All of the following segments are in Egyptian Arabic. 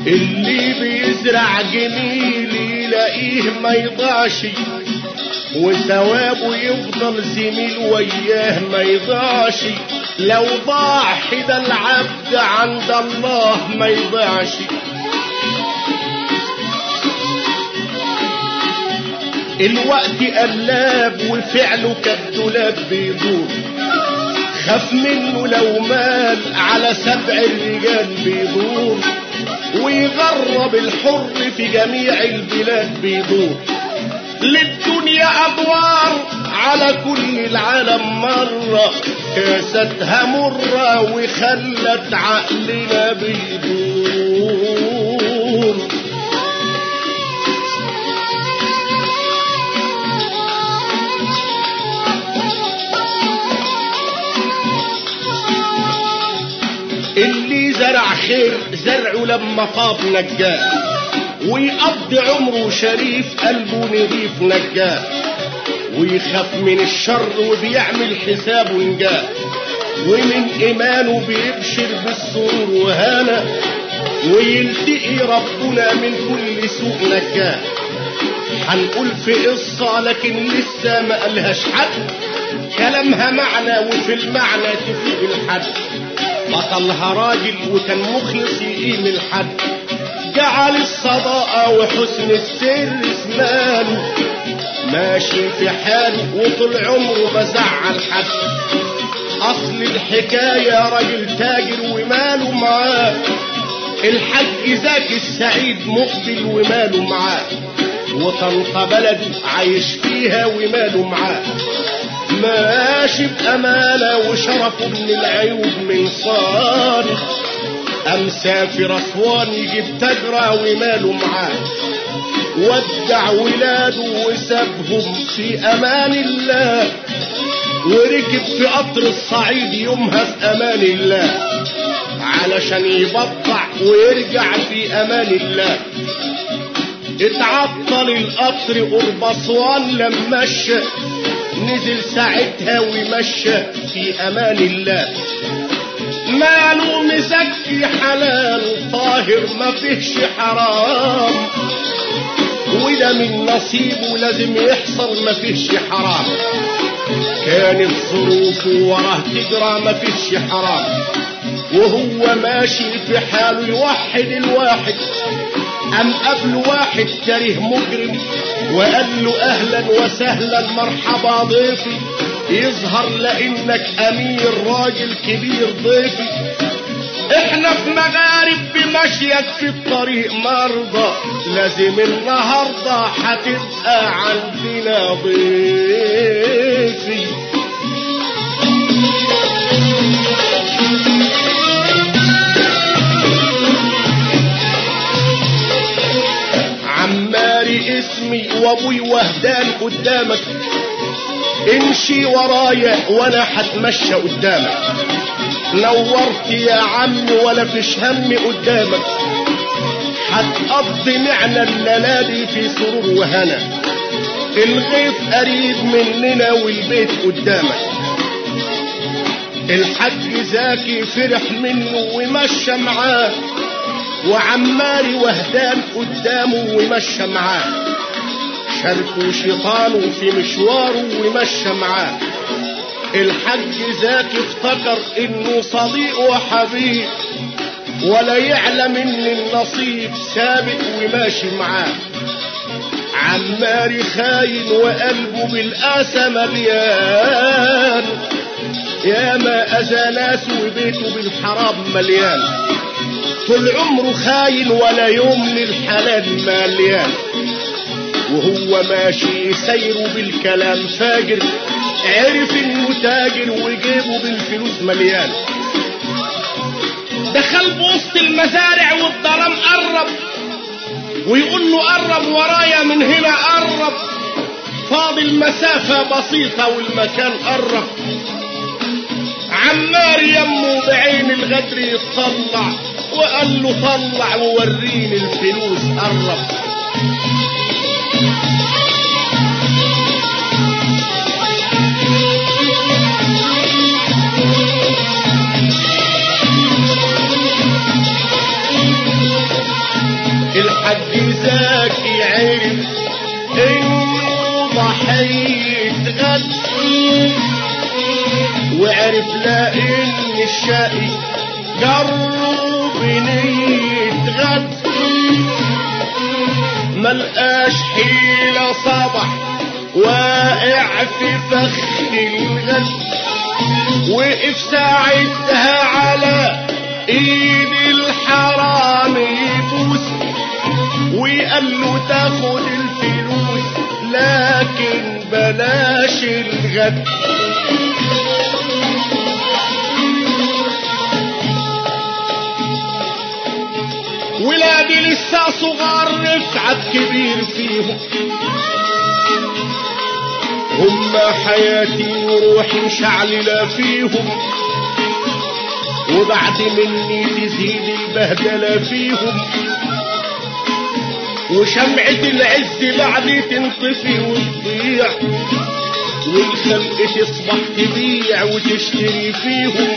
اللي بيزرع جميل يلاقيه ما يضاعش وثوابه يفضل زميل وياه ما يضيعش لو ضاع حدا العبد عند الله ما يضيعش الوقت قلاب وفعله كالدولاب بيدور خاف منه لو مال على سبع الرجال بيدور ويغرب الحر في جميع البلاد بيدور للدنيا أدوار على كل العالم مرة كاستها مرة وخلت عقلنا بيدور اللي زرع خير زرعه لما طاب نجاه ويقضي عمره شريف قلبه نضيف نجاه ويخاف من الشر وبيعمل حسابه نجاه ومن ايمانه بيبشر بالسرور وهنا ويلتقي ربنا من كل سوء نجاه هنقول في قصة لكن لسه ما قالهاش حد كلامها معنى وفي المعنى تفيد الحد بطلها راجل وكان مخلص يقيم الحد جعل الصداقة وحسن السر اسمانه ماشي في حاله وطول عمره بزعل حد اصل الحكاية راجل تاجر وماله معاه الحج زكي السعيد مقبل وماله معاه وطنطا بلده عايش فيها وماله معاه ماشي بأمانة وشرفه من العيوب من صار أم سافر أسوان يجيب تجرى وماله معاه ودع ولاده وسابهم في أمان الله وركب في قطر الصعيد يومها في أمان الله علشان يبطع ويرجع في أمان الله اتعطل القطر قرب أسوان لما مشى نزل ساعتها ومشى في أمان الله ماله مزكي حلال طاهر ما فيهش حرام وده من نصيبه لازم يحصل ما فيهش حرام كانت ظروفه وراه تجرى ما فيهش حرام وهو ماشي في حاله يوحد الواحد أم قبل واحد كره مجرم وقال له أهلا وسهلا مرحبا ضيفي يظهر لانك امير راجل كبير ضيفي احنا في مغارب بمشيك في الطريق مرضى لازم النهاردة هتبقى عندنا ضيفي عماري اسمي وابوي وهدان قدامك امشي ورايا وانا هتمشى قدامك نورت يا عم ولا فيش هم قدامك هتقضي معنى الليالي في سرور وهنا الغيط قريب مننا والبيت قدامك الحاج زاكي فرح منه ومشى معاه وعماري وهدان قدامه ومشى معاه شاركوا شيطانه في مشواره ومشى معاه الحاج زاكي افتكر انه صديق وحبيب ولا يعلم ان النصيب ثابت وماشي معاه عماري خاين وقلبه بالاسى مليان يا ما اذى ناس وبيته بالحرام مليان طول عمره خاين ولا يوم للحلال مليان وهو ماشي سيره بالكلام فاجر عرف انه تاجر وجيبه بالفلوس مليان دخل بوسط المزارع والظلام قرب ويقول له قرب ورايا من هنا قرب فاضل مسافة بسيطة والمكان قرب عمار يمه بعين الغدر يطلع وقال له طلع ووريني الفلوس قرب زكي عرف انه ضحية غد وعرف لا ان الشقي جرب نية غد ملقاش حيلة صبح واقع في فخ الغد وقف ساعتها على ايد الحرام يبوس وقال له تاخد الفلوس لكن بلاش الغد ولادي لسه صغار رفعت كبير فيهم هما حياتي وروحي مشعللة فيهم وبعد مني تزيد البهدلة فيهم وشمعة العز بعد تنطفي وتضيع والخلق تصبح تبيع وتشتري فيهم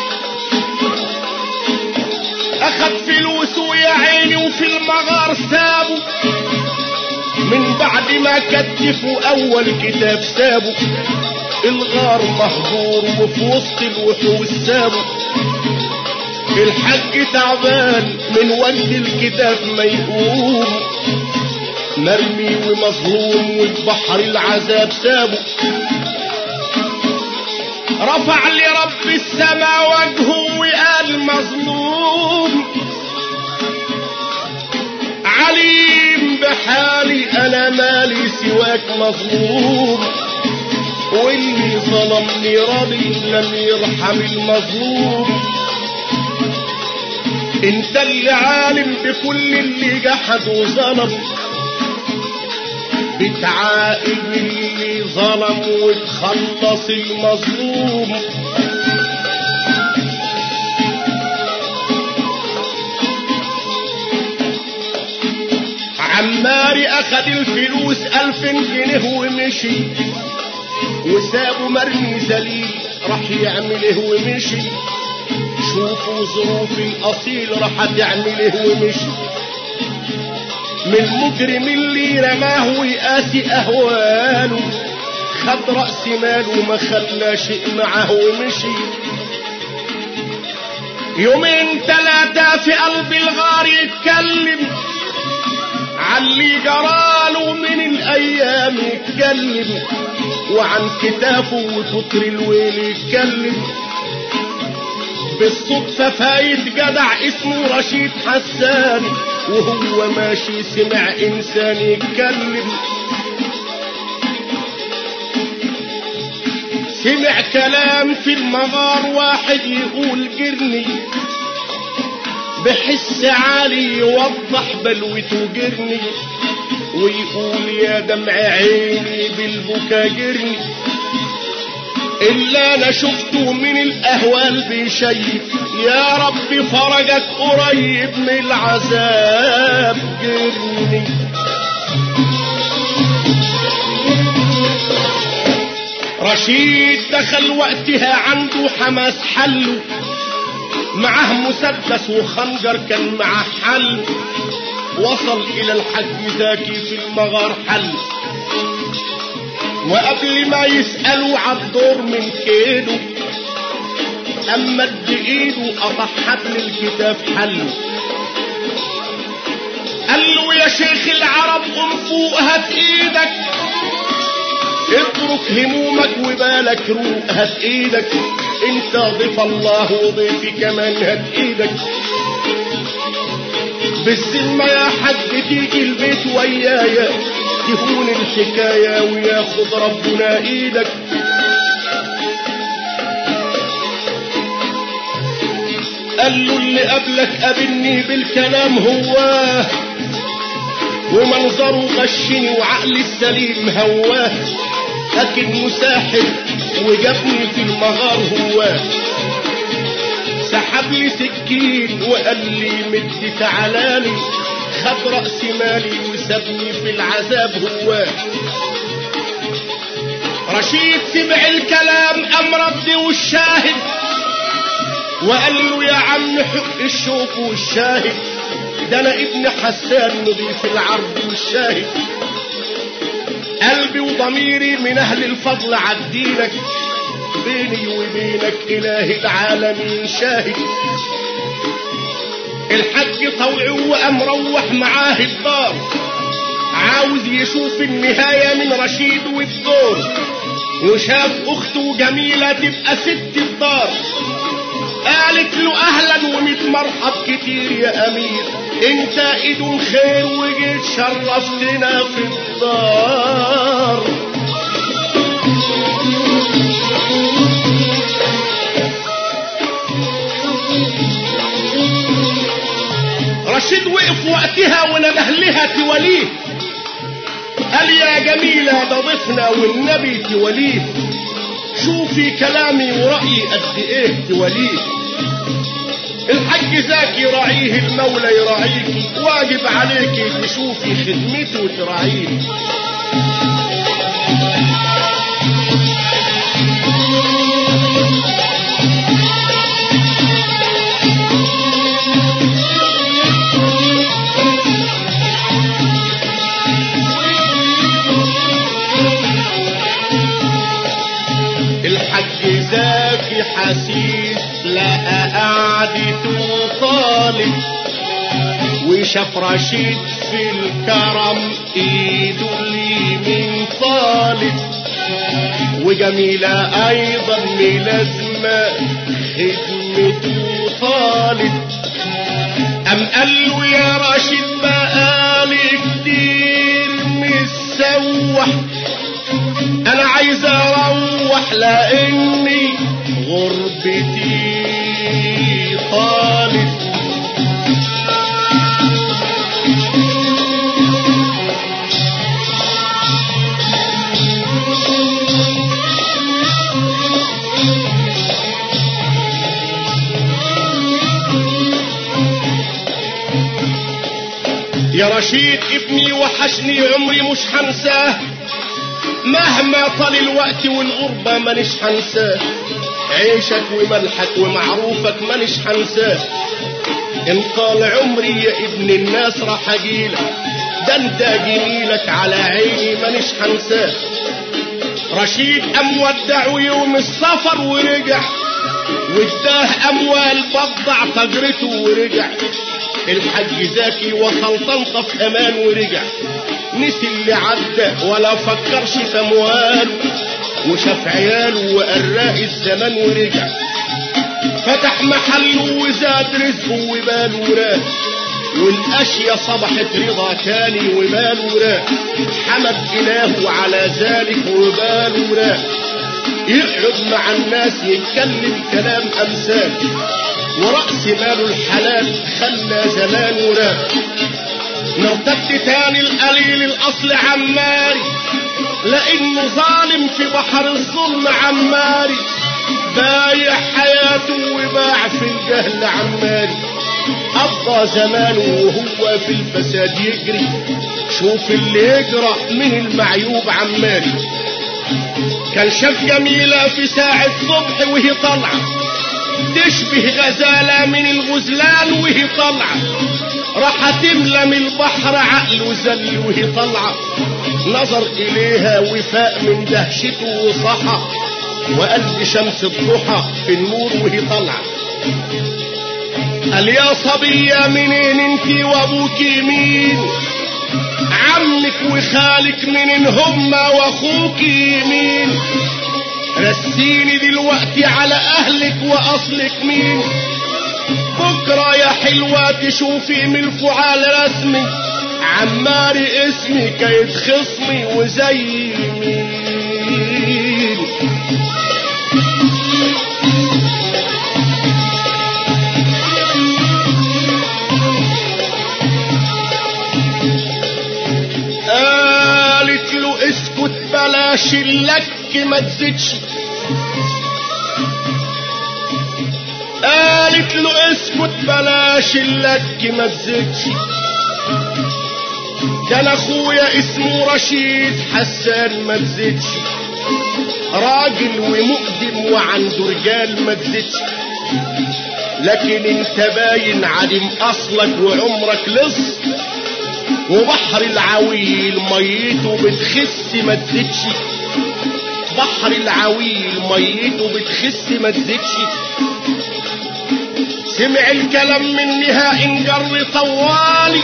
اخد فلوسه يا عيني وفي المغار سابه من بعد ما كتفوا اول كتاب سابه الغار مهجور وفي وسط الوحوش سابه الحج تعبان من وجه الكتاب ما يقوم مرمي ومظلوم والبحر العذاب سابه رفع لرب السماء وجهه وقال مظلوم عليم بحالي انا مالي سواك مظلوم واللي ظلمني راضي لم يرحم المظلوم انت اللي عالم بكل اللي جحد وظلم بتعاقب اللي ظلم وتخلص المظلوم عماري اخد الفلوس الف جنيه ومشي وسابه مرمي ذليل راح يعمل ايه ومشي شوفوا ظروف الاصيل راح تعمل ايه ومشي من المجرم اللي رماه ويقاسي اهواله خد راس ماله ما خلى شيء معه ومشي يومين ثلاثة في قلب الغار يتكلم عاللي جراله من الايام يتكلم وعن كتافه وكتر الويل يتكلم بالصدفة فايت جدع اسمه رشيد حسان وهو ماشي سمع انسان يتكلم سمع كلام في المغار واحد يقول جرني بحس عالي يوضح بلوته جرني ويقول يا دمع عيني بالبكا جرني إلا أنا شفته من الأهوال بشيء يا رب فرجك قريب من العذاب جرني رشيد دخل وقتها عنده حماس حله معاه مسدس وخنجر كان معاه حل وصل الى الحج ذاكي في المغار حل وقبل ما يسألوا عالدور من كيده اما اد ايده قطع حبل الكتاب حله قال له يا شيخ العرب قم فوق هات ايدك اترك همومك وبالك روق هات ايدك انت ضيف الله وضيفي كمان هات ايدك بالذمة يا حد تيجي البيت ويايا تهون الحكاية وياخد ربنا ايدك قال له اللي قبلك قابلني بالكلام هواه ومنظره غشني وعقلي السليم هواه لكن مساحب وجابني في المغار هواه سحب لي سكين وقال لي مد تعالالي خد رأس مالي وسابني في العذاب هواه رشيد سمع الكلام أم ربي والشاهد وقال له يا عم حق الشوك والشاهد ده انا ابن حسان نضيف العرض والشاهد قلبي وضميري من اهل الفضل عدينك بيني وبينك اله العالمين شاهد الحج طوعي وقام مروح معاه الدار عاوز يشوف النهاية من رشيد والدور وشاف اخته جميلة تبقى ست الدار قالت له اهلا وميت مرحب كتير يا امير انت ايد خير وجيت شرفتنا في الدار رشيد وقف وقتها ونده لها توليه قال يا جميلة ده ضيفنا والنبي توليه شوفي كلامي ورأيي قد ايه توليه الحج زاكي راعيه المولى يراعيكي واجب عليكي تشوفي خدمته وتراعيه الحج زاكي حسيس لقى قعدته طالب وشاف رشيد في الكرم ايده اليمين طالب وجميلة ايضا ملازمة خدمته طالب ام قال له يا رشيد بقالي كتير مسوح انا عايز اروح لاني غربتي طالت يا رشيد ابني وحشني عمري مش هنساه مهما طال الوقت والغربة مانيش هنساه عيشك وملحك ومعروفك مانيش هنساه ان طال عمري يا ابن الناس راح اجيلك ده انت جميلك على عيني مانيش هنساه رشيد قام ودعه يوم السفر ورجع واداه اموال بضع تجرته ورجع الحج زاكي وصل طنطا في امان ورجع نسي اللي عدى ولا فكرش في امواله وشاف عياله وقراء الزمان ورجع فتح محله وزاد رزقه وباله راق والاشياء صبحت رضا تاني وماله راق حمد الهه على ذلك وباله راق يقعد مع الناس يتكلم كلام امثال ورأس ماله الحلال خلى زمان وراق نرتد تاني القليل الاصل عماري لانه ظالم في بحر الظلم عماري بايع حياته وباع في الجهل عماري قضى زمانه وهو في الفساد يجري شوف اللي يجرى من المعيوب عماري كان شاف جميلة في ساعة صبح وهي طالعة تشبه غزالة من الغزلان وهي طالعة راح تملى من البحر عقله زل وهي طالعة نظر إليها وفاء من دهشته وصحى وقلب شمس الضحى في النور وهي طالعة قال يا صبية منين انت وابوك مين عمك وخالك منين هما واخوك مين رسيني دلوقتي على اهلك واصلك مين بكرة يا حلوة تشوفي من الفعال رسمي عماري اسمي كيد خصمي وزي مين قالت له اسكت بلاش اللك ما تزيدش قالت له اسكت بلاش اللك ما تزيدش كان اخويا اسمه رشيد حسان ما تزيدش راجل ومقدم وعنده رجال ما تزيدش لكن انت باين عدم اصلك وعمرك لص وبحر العويل ميته بتخس ما تزيدش بحر العويل ميته بتخس ما تزيدش سمع الكلام منها انجر طوالي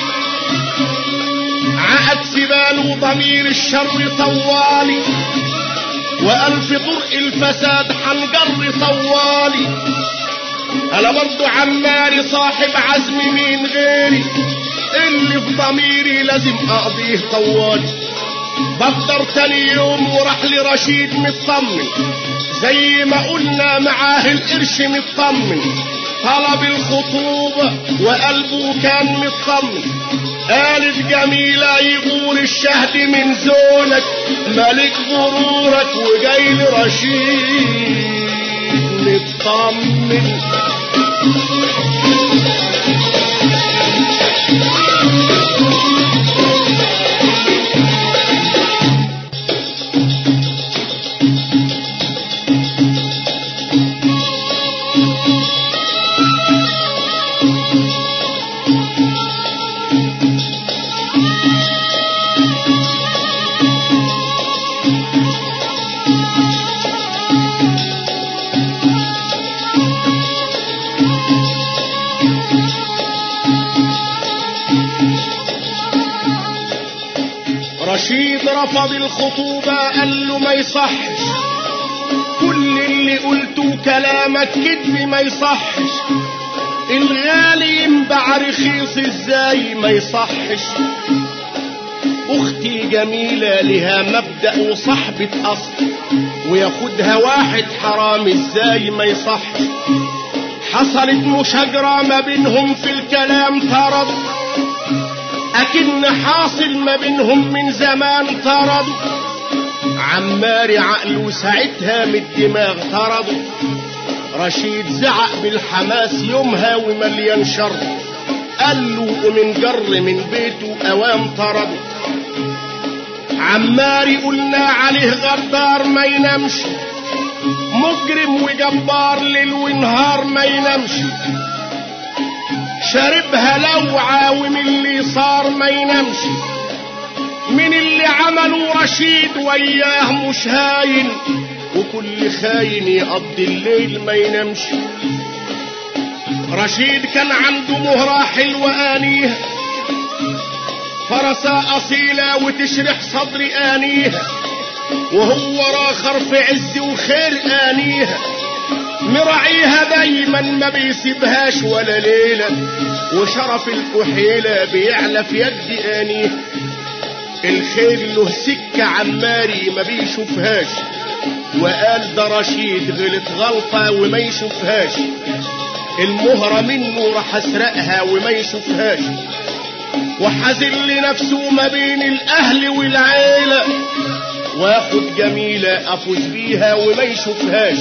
عقد سبال ضمير الشر طوالي وألف طرق الفساد حنجر طوالي أنا برضو عماري صاحب عزم مين غيري اللي في ضميري لازم أقضيه طوالي بقدر تاني يوم وراح لرشيد مطمن زي ما قلنا معاه القرش مطمن طلب الخطوبة وقلبه كان مطمن قالت جميلة يقول الشهد من زولك ملك غرورك وجاي لرشيد مطمن رشيد رفض الخطوبة قال له ما يصحش كل اللي قلته كلامك كذب ما يصحش الغالي ينباع رخيص ازاي ما يصحش اختي جميلة لها مبدأ وصحبة اصل وياخدها واحد حرام ازاي ما يصحش حصلت مشاجرة ما بينهم في الكلام طرد أكن حاصل ما بينهم من زمان طرد عماري عقله ساعتها من الدماغ طرده رشيد زعق بالحماس يومها ومليان شر قال له ومن جر من بيته اوام طرده عماري قلنا عليه غدار ما ينامش مجرم وجبار ليل ونهار ما ينامش شاربها لوعة ومن اللي صار ما ينامش من اللي عمله رشيد وياه مش هاين وكل خاين يقضي الليل ما ينامش رشيد كان عنده مهرة حلوة آنيها فرسة أصيلة وتشرح صدر آنيها وهو راخر في عز وخير آنيها مراعيها دايما ما بيسيبهاش ولا ليلة وشرف الكحيلة بيعلى في يد آنيه الخير له سكة عماري ما بيشوفهاش وقال ده رشيد غلط غلطة وما يشوفهاش المهرة منه راح اسرقها وما يشوفهاش وحزن لنفسه ما بين الاهل والعيلة واخد جميلة افوز بيها وما يشوفهاش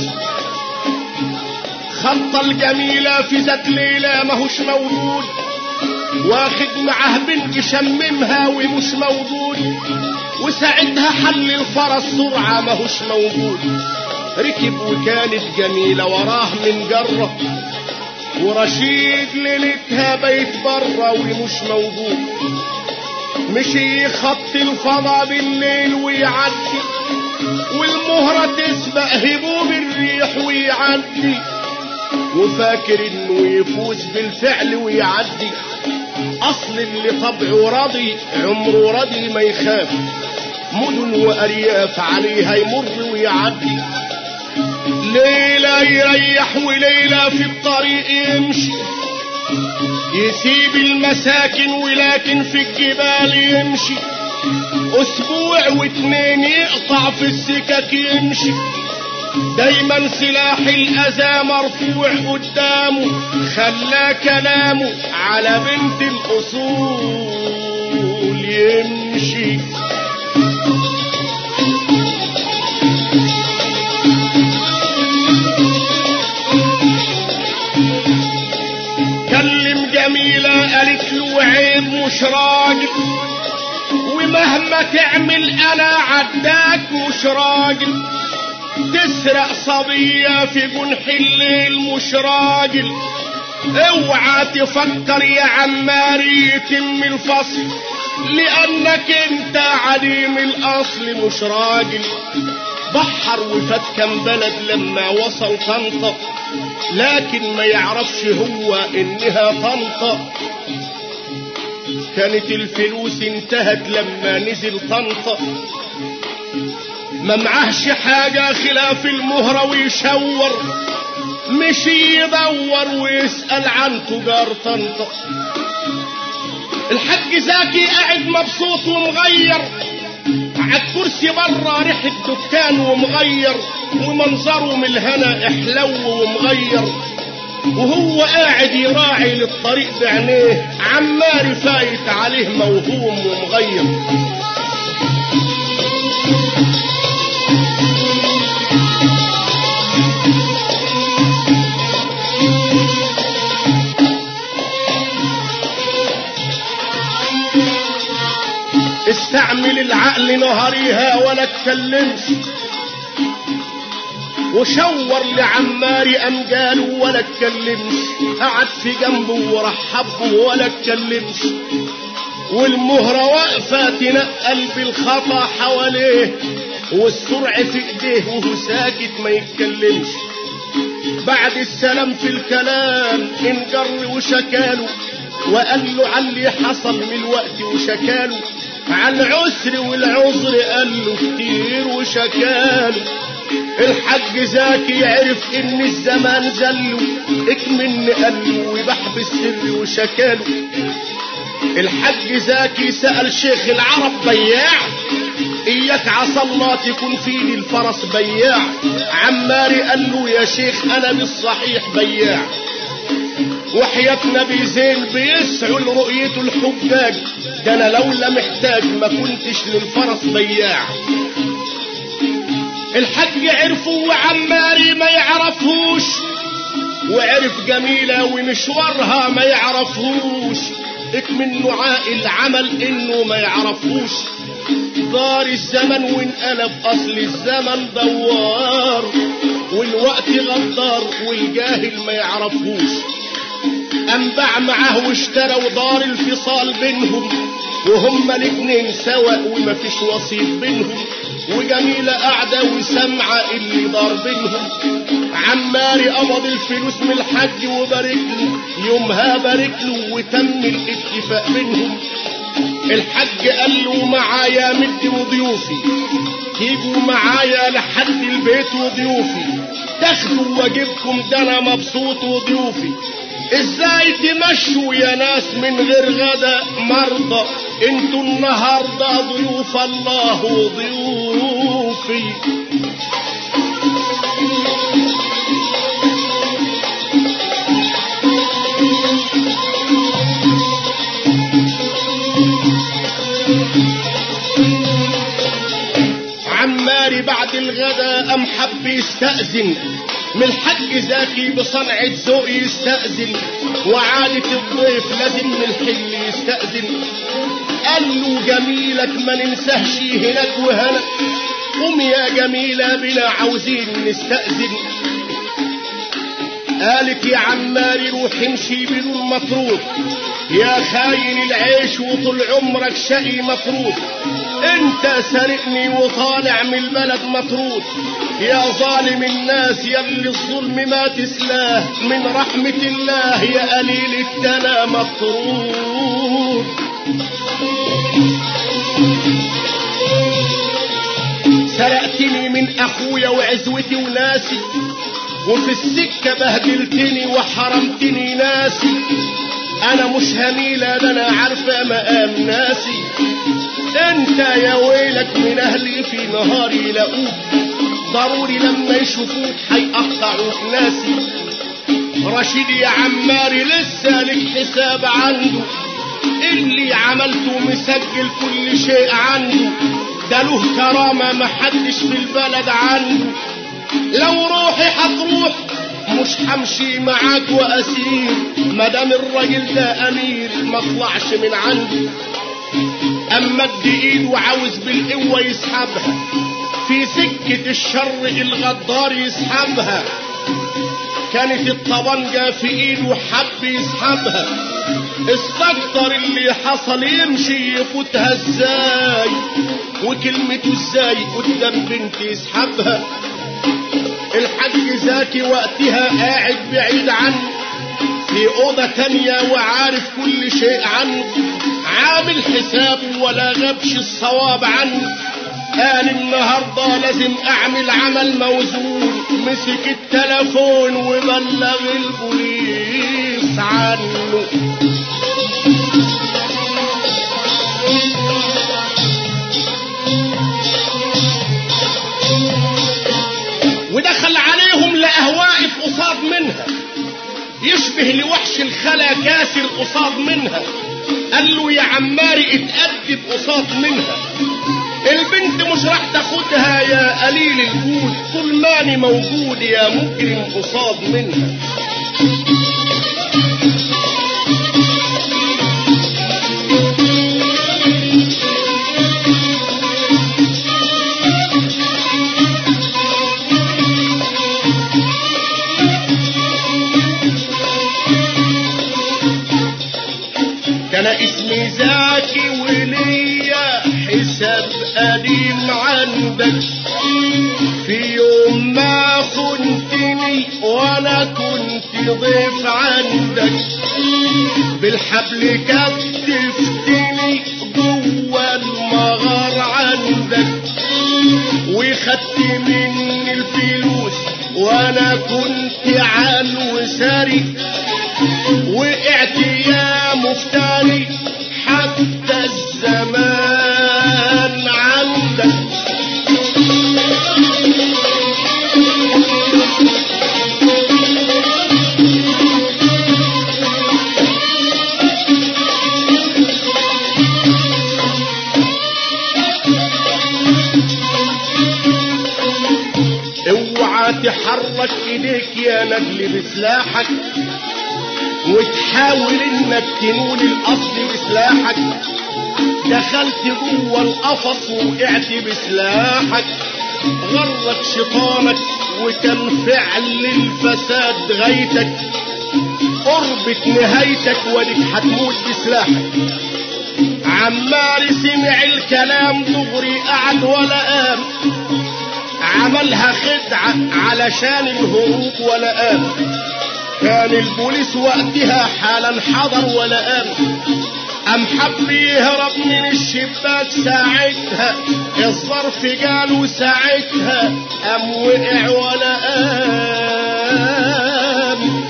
خط الجميلة في ذات ليلة ماهوش موجود واخد معاه بنت شممها ومش موجود وساعتها حل الفرس سرعة ماهوش موجود ركب وكانت جميلة وراه من جرة ورشيد ليلتها بيت برا ومش موجود مشي خط الفضا بالليل ويعدي والمهرة تسبق هبوب الريح ويعدي وفاكر انه يفوز بالفعل ويعدي اصل اللي طبعه راضي عمره راضي ما يخاف مدن وارياف عليها يمر ويعدي ليلة يريح وليلة في الطريق يمشي يسيب المساكن ولكن في الجبال يمشي اسبوع واتنين يقطع في السكك يمشي دايما سلاح الاذى مرفوع قدامه خلى كلامه على بنت الاصول يمشي كلم جميلة قالت له عيب مش راجل ومهما تعمل انا عداك مش راجل تسرق صبية في جنح الليل مش راجل اوعى تفكر يا عماري يتم الفصل لانك انت عليم الاصل مش راجل بحر وفات كم بلد لما وصل طنطا لكن ما يعرفش هو انها طنطا كانت الفلوس انتهت لما نزل طنطا ما معهش حاجة خلاف المهرة ويشور مشي يدور ويسأل عن تجار طنطا الحاج زكي قاعد مبسوط ومغير عالكرسي بره ريحة دكان ومغير ومنظره من الهنا احلو ومغير وهو قاعد يراعي للطريق بعينيه عمال فايت عليه موهوم ومغير استعمل العقل نهاريها ولا اتكلمش وشور لعماري قام قاله ولا اتكلمش قعد في جنبه ورحبه ولا اتكلمش والمهرة واقفة تنقل بالخطا حواليه والسرعة في ايديه وهو ساكت ما يتكلمش بعد السلام في الكلام انجر وشكاله وقال له على اللي حصل من الوقت وشكاله على العسر والعذر قال له كتير وشكاله الحاج زاكي عرف ان الزمان زله اكمن قاله وبحب السر وشكاله الحج زاكي سأل شيخ العرب بياع اياك عسى الله تكون في ايدي الفرس بياع عماري قال له يا شيخ انا بالصحيح بياع وحياة نبي زين بيسعوا لرؤيته الحجاج ده انا لولا محتاج ما كنتش للفرس بياع الحج عرفه وعماري ما يعرفهوش وعرف جميلة ومشوارها ما يعرفهوش اكمنه عائل عمل انه ما يعرفوش دار الزمن وانقلب اصل الزمن دوار والوقت غدار والجاهل ما يعرفوش انباع معاه واشترى ودار الفصال بينهم وهما الاتنين سوا ومفيش وسيط بينهم وجميلة قاعدة وسامعة اللي دار بينهم عماري قبض الفلوس من الحج وبارك له يومها بارك له وتم الاتفاق بينهم الحج قال له معايا مدي وضيوفي تيجوا معايا لحد البيت وضيوفي تاخدوا واجبكم ده انا مبسوط وضيوفي ازاي تمشوا يا ناس من غير غدا مرضى انتوا النهارده ضيوف الله وضيوفي عماري بعد الغدا قام حب يستأذن من الحج زاكي بصنعة ذوق يستأذن وعادة الضيف لازم من الحل يستأذن قال له جميلك ما ننساهش هناك وهنا قوم يا جميلة بنا عاوزين نستأذن قالت يا عماري روح امشي بدون مطرود يا خاين العيش وطول عمرك شقي مطرود انت سارقني وطالع من البلد مطرود يا ظالم الناس يا اللي الظلم ما تسلاه من رحمة الله يا قليل الدنا مطرود سرقتني من اخويا وعزوتي وناسي وفي السكة بهدلتني وحرمتني ناسي انا مش هميلة ده انا عارفة مقام ناسي انت يا ويلك من اهلي في نهاري لقوك ضروري لما يشوفوك هيقطعوك ناسي رشيد يا عماري لسه لك حساب عنده اللي عملته مسجل كل شيء عنده ده له كرامة محدش في البلد عنده لو روحي هتروح مش همشي معاك واسير مدام الراجل ده امير ما اطلعش من عنده اما ادي ايد وعاوز بالقوه يسحبها في سكة الشر الغدار يسحبها كانت الطبنجة في ايده حب يسحبها استكتر اللي حصل يمشي يفوتها ازاي وكلمته ازاي قدام بنت يسحبها الحاج زاكي وقتها قاعد بعيد عنه في أوضة تانية وعارف كل شيء عنه عامل حسابه ولا غبش الصواب عنه قال النهاردة لازم أعمل عمل موزون مسك التلفون وبلغ البوليس عنه ودخل عليهم لقاه واقف قصاد منها يشبه لوحش الخلا كاسر قصاد منها قال له يا عماري اتأدب قصاد منها البنت مش راح تاخدها يا قليل الجود طول ماني موجود يا مجرم قصاد منها كان اسمي زاكي وليا حساب قديم عندك في يوم ما خنتني وانا كنت ضيف عندك بالحبل كتفتني جوا المغار عندك وخدت مني الفلوس وانا كنت عنو ساري وقعت يا مفتري حتى الزمان عندك اوعى تحرك ايديك يا نجل بسلاحك وتحاول انك تنول الاصل بسلاحك دخلت جوه القفص وقعت بسلاحك غرك شيطانك وكان فعل الفساد غايتك قربت نهايتك وديك هتموت بسلاحك عمال سمع الكلام دغري قعد ولا قام عملها خدعة علشان الهروب ولا قام كان البوليس وقتها حالا حضر ولا قام قام حب يهرب من الشباك ساعتها الظرف جاله ساعتها قام وقع ولا قام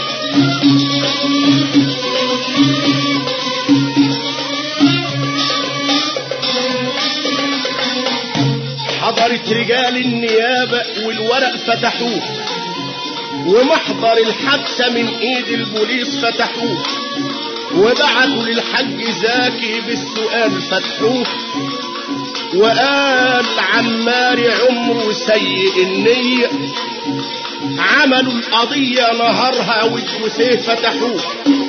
حضرت رجال النيابة والورق فتحوه ومحضر الحادثة من ايد البوليس فتحوه وبعتوا للحج زاكي بالسؤال فتحوه وقال عمار عمره سيء النية عملوا القضية نهارها والجثيه فتحوه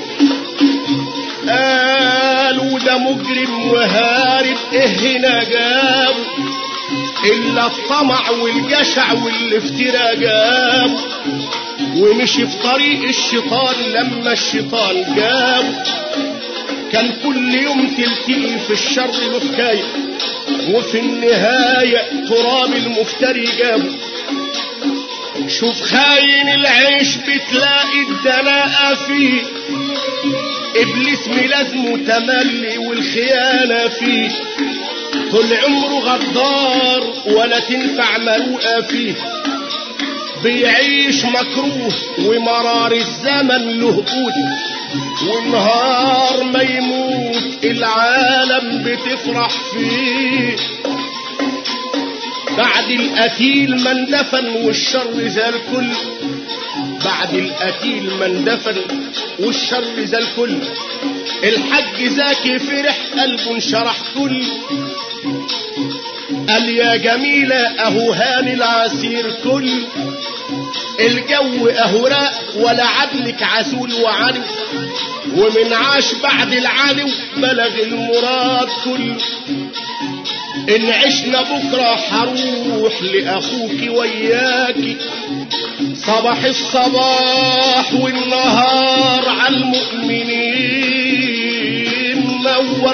قالوا ده مجرم وهارب ايه هنا جابه الا الطمع والجشع والافتراء جابه ومشي في طريق الشيطان لما الشيطان جابه كان كل يوم تلتقي في الشر له حكايه وفي النهاية تراب المفتري جابه شوف خاين العيش بتلاقي الدناءة فيه ابليس ملازمه تملي والخيانة فيه طول عمره غدار ولا تنفع مروءة فيه بيعيش مكروه ومرار الزمن له قود والنهار ما يموت العالم بتفرح فيه بعد القتيل من دفن والشر زال كل بعد القتيل من دفن والشر زال كل الحج زاكي فرح قلبه انشرح كل قال يا جميلة اهو هاني العسير كل الجو اهو راق ولا عدلك عسول وعنو ومن عاش بعد العدو بلغ المراد كل ان عشنا بكرة حروح لاخوك وياكي صباح الصباح والنهار على المؤمنين نور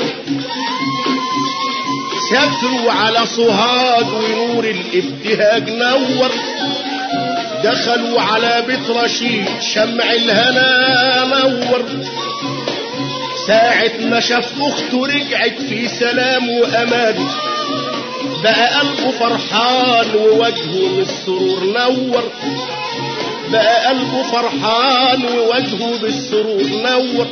سافروا على صهاد ونور الابتهاج نور دخلوا على بيت رشيد شمع الهنا نور ساعة ما شاف اخته رجعت في سلام وامان بقى قلبه فرحان ووجهه بالسرور نور بقى قلبه فرحان ووجهه بالسرور نور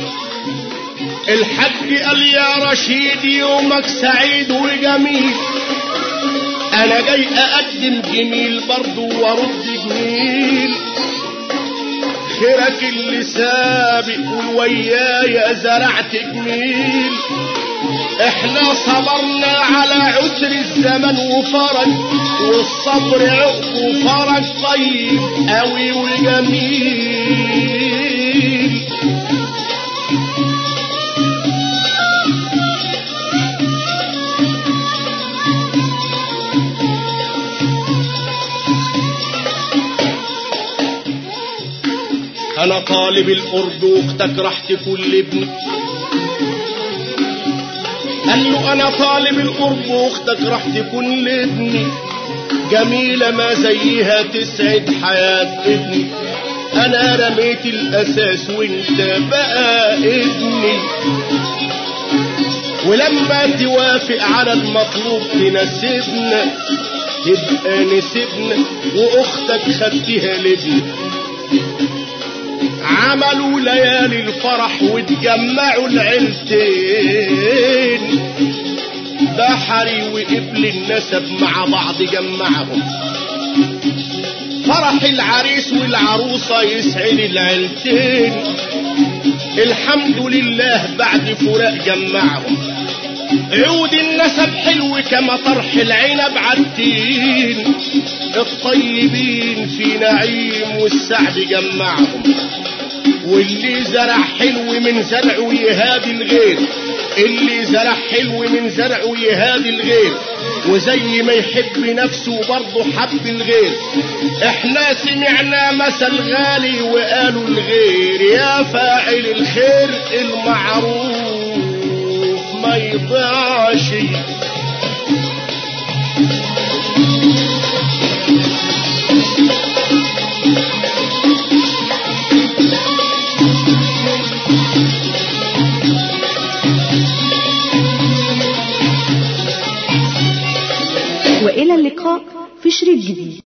الحج قال يا رشيد يومك سعيد وجميل انا جاي اقدم جميل برضو وارد جميل خيرك اللي سابق ويايا زرعت جميل احنا صبرنا على عسر الزمن وفرج والصبر عقب وفرج طيب قوي وجميل انا طالب القرب واختك راح تكون لابني قال له انا طالب القرب واختك راح تكون لابني جميلة ما زيها تسعد حياة ابني انا رميت الاساس وانت بقى ابني ولما توافق على المطلوب تناسبنا تبقى نسبنا واختك خدتها لابني عملوا ليالي الفرح واتجمعوا العيلتين بحري وقبل النسب مع بعض جمعهم فرح العريس والعروسة يسعد العيلتين الحمد لله بعد فراق جمعهم عود النسب حلو كما طرح العنب عالتين الطيبين في نعيم والسعد جمعهم واللي زرع حلو من زرعه يهادي الغير اللي زرع حلو من زرعه يهادي الغير وزي ما يحب نفسه برضه حب الغير احنا سمعنا مثل غالي وقالوا الغير يا فاعل الخير المعروف ما يضيعش وإلى اللقاء في شريط جديد